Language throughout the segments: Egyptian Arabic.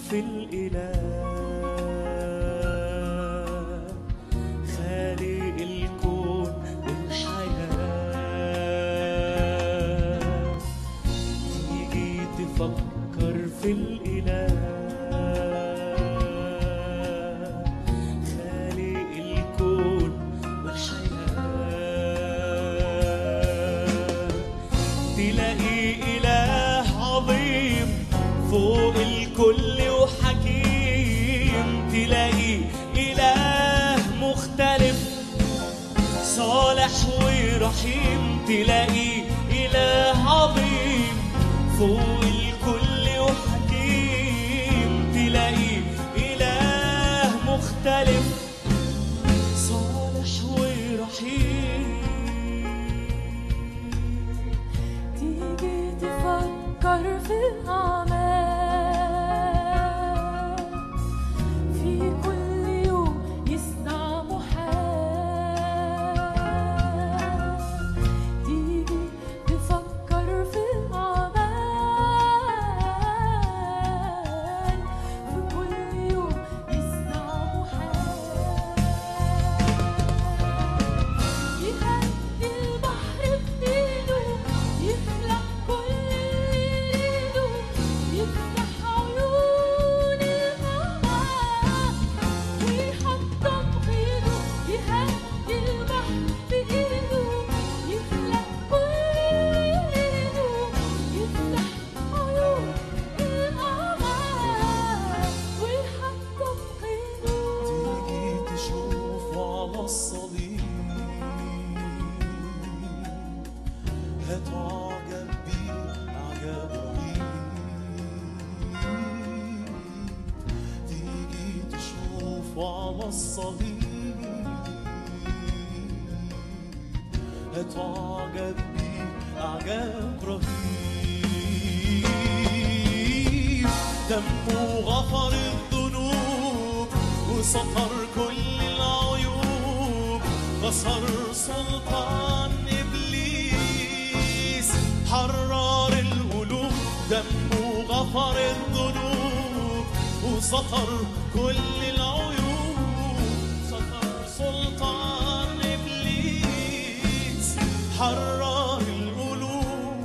في الإله خالق الكون والحياة تيجي تفكر في الإله خالق الكون والحياة تلاقي إله عظيم فوق الكل وحكيم تلاقي إله مختلف صالح ورحيم تلاقي إله عظيم فوق الكل وحكيم تلاقي إله مختلف صالح ورحيم تيجي تفكر في الأعمال في كل يوم يصنع محال تيجي تفكر في الأعمال في كل يوم يصنع محال يهدي البحر بإيده يخلق كل اللي يريده يفتح عيون الأمعاء ويحطم غيره يهدي البحر بإيده يخلق كل اللي يريده يفتح عيون الأمعاء ويحطم غيره تيجي تشوفه على الصليب هتعجب بيه عجب رهيب تيجي تشوفه على الصليب هتعجب بيه عجب رهيب دمه غفر الذنوب وسطر كل العيوب كسر سلطان ابليس حرر القلوب دمه غفر الذنوب وسطر كل العيوب سطر سلطان ابليس حرر القلوب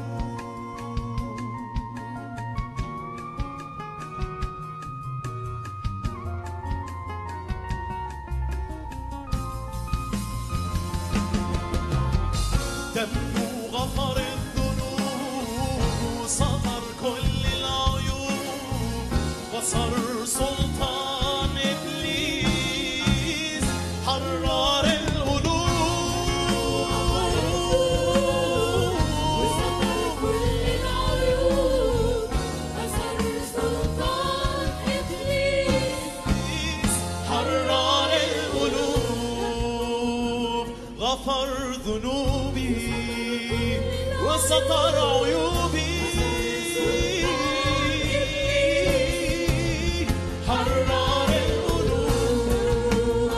دمه غفر الذنوب وسطر كل العيوب وصر سلطان ابليس حرر وسطر القلوب كل العيوب كسر سلطان إبليس حرر القلوب غفر ذنوبي وستر عيوبي حرر القلوب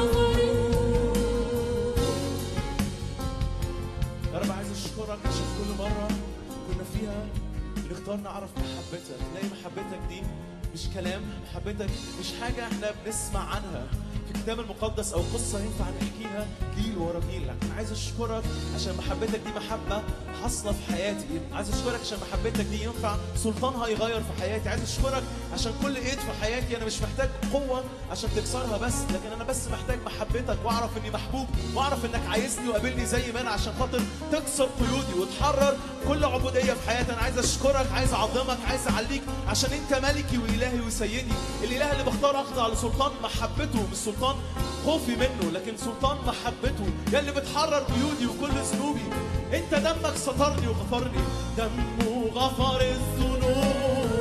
يا رب عايز اشكرك عشان كل مره كنا فيها نختار نعرف محبتك نلاقي محبتك دي مش كلام محبتك مش حاجه احنا بنسمع عنها في الكتاب المقدس او قصه ينفع نحكيها جيل ورا جيل لكن عايز اشكرك عشان محبتك دي محبه حاصله في حياتي عايز اشكرك عشان محبتك دي ينفع سلطانها يغير في حياتي عايز اشكرك عشان كل ايد في حياتي انا مش محتاج قوه عشان تكسرها بس لكن انا بس محتاج محبتك واعرف اني محبوب واعرف انك عايزني وقابلني زي ما انا عشان خاطر تكسر قيودي وتحرر كل عبوديه في حياتي انا عايز اشكرك عايز اعظمك عايز اعليك عشان انت ملكي والهي وسيدي الاله اللي بختار اخضع لسلطان محبته مش سلطان خوفي منه لكن سلطان محبته يا اللي بتحرر قيودي وكل ذنوبي انت دمك سترني وغفرني دمه غفر الذنوب